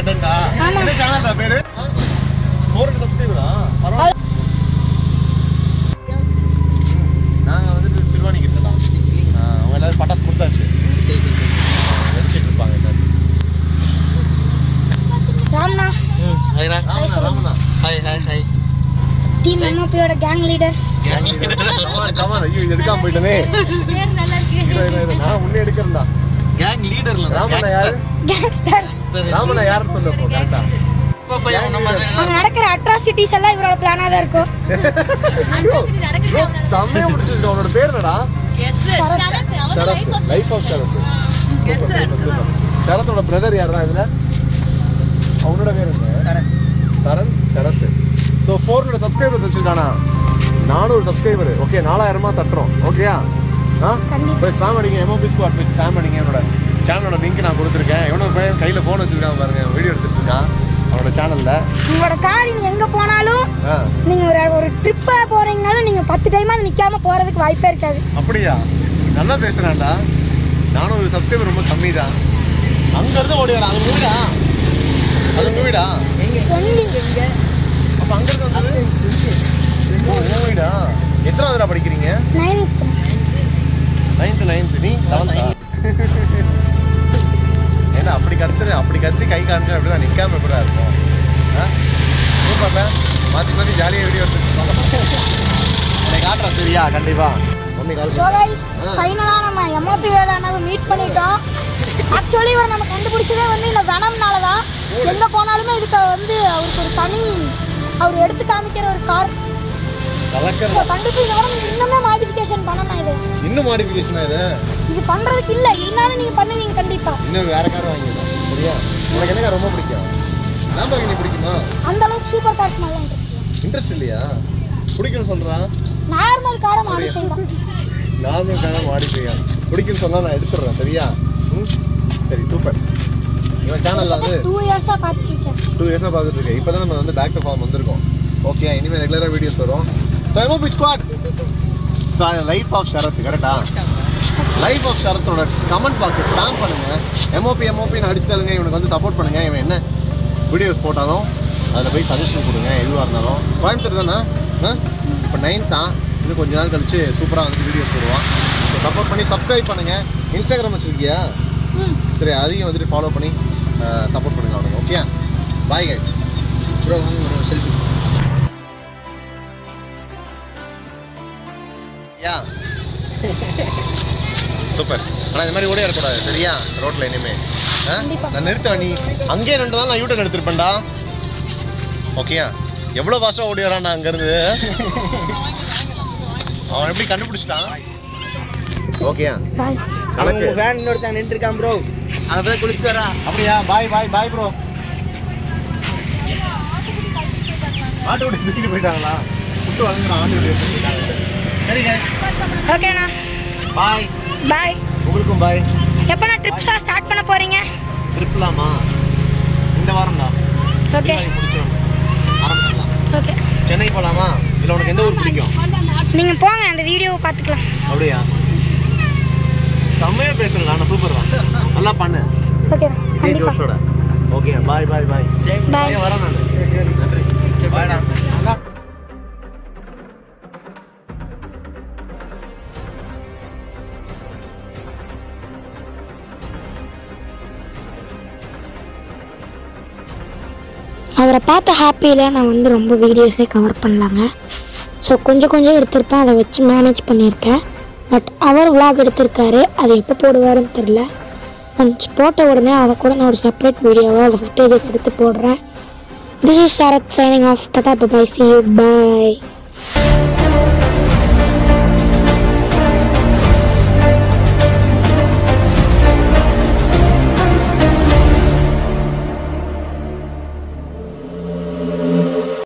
கண்டா ஆமா. என்ன சேனல்டா பேரு ஃபோர் சப்ஸ்கிரைபரா பரவாயில்ல நாங்க வந்துட்டு திருவாணி கிட்டலாம் அவங்க எல்லாரும் பட்டாசு கொடுத்தாச்சு வெடிச்சிட்டு இருப்பாங்க எல்லாரும் Ramna Ramanna Ramanna hi hi hi team எம்ஓபியோட கேங் லீடர் கமான் கமான் ஐயோ இது எடுக்காம போயிட்டனே இரு, இரு, இரு. நான் முன்னே எடுக்கிறேன்டா கேங் லீடர்ல ராமண்ணா யாரு கேங்ஸ்டர் ராமண்ணா யாருன்னு சொல்ல போ கரெக்டா அங்க நடக்கிற அட்ராசிட்டிஸ் எல்லாம் இவரோட பிளானா தான் இருக்கும் ஐயோ bro, செம்மையா முடிச்சிருக்க உன்னோட பேர் என்னடா Sarath life of Sarath Super, super, super. சரத்தோட பிரதர் யாரா இதுல அவனோட பேர் என்ன Saran Sarath so four hundred subscriber வச்சிருக்கானா நானூறு சப்ஸ்கிரைபர் ஓகே நாலாயிரமா தட்டுறோம் ஓகேயா ஆ கண்டிப்பா. போய் ஸ்பேம் அடிங்க எம்ஓபி ஸ்குவாட் போய் ஸ்பேம் அடிங்க என்னோட சேனலோட லிங்க் நான் கொடுத்துருக்கேன் எவனோ ஒரு பையன் கையில் ஃபோன் வச்சிருக்கான் பாருங்க வீடியோ எடுத்துட்டு இருக்கான் அவனோட சேனல்ல உங்களோட கார் நீங்க எங்க போனாலும் ஆ நீங்க ஒரு ஒரு ட்ரிப்பா போறீங்கனாலும் நீங்க பத்து டைமா நிக்காம போறதுக்கு வாய்ப்பே இருக்காது அப்படியா நல்லா பேசுறான்டா நானூறு சப்ஸ்கிரைபர் ரொம்ப கம்மி தான் அங்க இருந்து ஓடி வரான் அது உங்க வீடா அது உங்க வீடா ஒன்லி அப்ப அங்க இருந்து வந்தது ஓ, உன் வீடா எத்தனாவதுடா படிக்கிறீங்க நைன்த் நைன்த் நைன்த் நீ செவன்த்தா ஏன்னா அப்படி கத்துற அப்படி கத்தி கை காமிச்சு அப்படிதான் நிக்காம எப்படிடா இருக்கும் ஆ? சூப்பர்ல மாத்தி மாத்தி ஜாலியா வீடியோ எடுத்து உனக்கு காட்டுறேன் சரியா கண்டிப்பா மம்மி கால் ஸோ கைஸ் ஃபைனலா நம்ம எம்ஓபி வேலானாவை மீட் பண்ணிட்டோம் ஆக்சுவலி இவர் நம்ம கண்டுபிடிச்சதே வந்து இந்த வெனம்னால தான் எங்க போனாலுமே இதுக்கு வந்து அவருக்கு ஒரு தனி அவர் எடுத்து காமிக்கிற ஒரு கார் கலக்கற ஸோ கண்டிப்பா இதை விட நீங்க இன்னுமே மாடிஃபிகேஷன் பண்ணணும் இது இன்னும் மாடிஃபிகேஷனா இது இது பண்றதுக்கு இல்ல இருந்தாலும் நீங்க பண்ணுவீங்க கண்டிப்பா இன்னும் வேற கார் வாங்கிடலாம் சரியா உனக்கு என்ன car ரொம்ப பிடிக்கும் லாம்போகினி பிடிக்குமா அந்த அளவுக்கு சூப்பர் கார்ஸ் நல்லா இருக்கு இன்ட்ரெஸ்ட் இல்லையா பிடிக்கும்னு சொல்றான் நார்மல் காரை மாடிஃபை தான் நார்மல் காரை மாடிஃபையா பிடிக்கும்னு சொன்னா நான் எடுத்துடுறேன் சரியா ம் சரி சூப்பர் இவன் சேனல்ல வந்து டூ இயர்ஸா பார்த்துட்டு இருக்கேன் டூ இயர்ஸாக பார்த்துட்டு இருக்கேன் இப்போ தான் நம்ம வந்து பேக் டு ஃபார்ம் வந்திருக்கோம் ஓகே இனிமேல் ரெகுலராக வீடியோஸ் வரும் MOP squad life of Sharath கரெக்டா லைஃப் ஆஃப் ஷரத்தோட கமெண்ட் பாக்ஸ் ஸ்பேம் பண்ணுங்க எம்ஓபி எம்ஓபின்னு அடிச்சுட்டாலுங்க இவனுக்கு வந்து சப்போர்ட் பண்ணுங்க இவன் என்ன வீடியோஸ் போட்டாலும் அதில் போய் சஜஷன் கொடுங்க எதுவாக இருந்தாலும் கோயம்புத்தூர் தானே இப்போ நைன்த் தான் இன்னும் கொஞ்ச நாள் கழிச்சு சூப்பராக வந்து வீடியோஸ் போடுவான் சப்போர்ட் பண்ணி சப்ஸ்கிரைப் பண்ணுங்க இன்ஸ்டாகிராம் வச்சிருக்கியா ம் சரி அதையும் வந்துட்டு ஃபாலோ பண்ணி சப்போர்ட் பண்ணுங்க அவனுக்கு ஓகே பாய் கை ப்ரோ வாங்க ப்ரோ செல்ஃபி யா சூப்பர் ஆனால் இந்த மாதிரி ஓடி இருக்கக்கூடாது சரியா ரோட்ல இனிமே ஆ? கண்டிப்பா. நான் நிறுத்தேன் நீ அங்கேயே ரெண்டு நாள் நான் யூட்டன் எடுத்திருப்பேன்டா ஓகேயா எவ்வளோ பாஸ்ட்டாக ஓடி வரான்டா அங்கேருந்து அவன் எப்படி கண்டுபிடிச்சிட்டான் ஓகேயா பாய் கணக்கு ஃபேன் இன்னொருத்தன் நின்று இருக்கான் ப்ரோ அங்க போய் குளிச்சுட்டு வரா அப்படியா பாய் பாய் பாய் ப்ரோ ஆட்டோ ஓடி தூக்கிட்டு போயிட்டாங்களா விட்டு வழங்குறான் ஆண்டு ஓடி போயிட்டாங்க சரி guys ஓகேண்ணா பாய் பாய் உங்களுக்கும் பாய் எப்போண்ணா ட்ரிப்ஸாக ஸ்டார்ட் பண்ண போறீங்க ட்ரிப்லாமா இந்த வாரம் தான் ஓகே முடிச்சிடும் ஆரம்பிச்சிடலாம் ஓகே சென்னை போலாமா இல்லை உனக்கு எந்த ஊர் பிடிக்கும் நீங்க போங்க அந்த வீடியோவை பார்த்துக்கலாம் அப்படியா செம்மையா பேசுறேன் நான் சூப்பர் தான் நல்லா பண்ணு ஓகே இதே கண்டிப்பா ஜோஷோட ஓகே பாய் பாய் பாய் பாய் வரேன் நான் நன்றி பாய்டா அவரை பார்த்த ஹாப்பியில் நான் வந்து ரொம்ப வீடியோஸே கவர் பண்ணலாங்க ஸோ கொஞ்சம் கொஞ்சம் எடுத்திருப்பேன் அதை வச்சு மேனேஜ் பண்ணியிருக்கேன் பட் அவர் vlog எடுத்திருக்காரு அது எப்போ போடுவாருன்னு தெரில ஒன்ஸ் போட்ட உடனே அதை கூட நான் ஒரு செப்பரேட் வீடியோவாக அதை ஃபுட்டேஜஸ் எடுத்து போடுறேன் this is Sarath signing off tata bye bye see you bye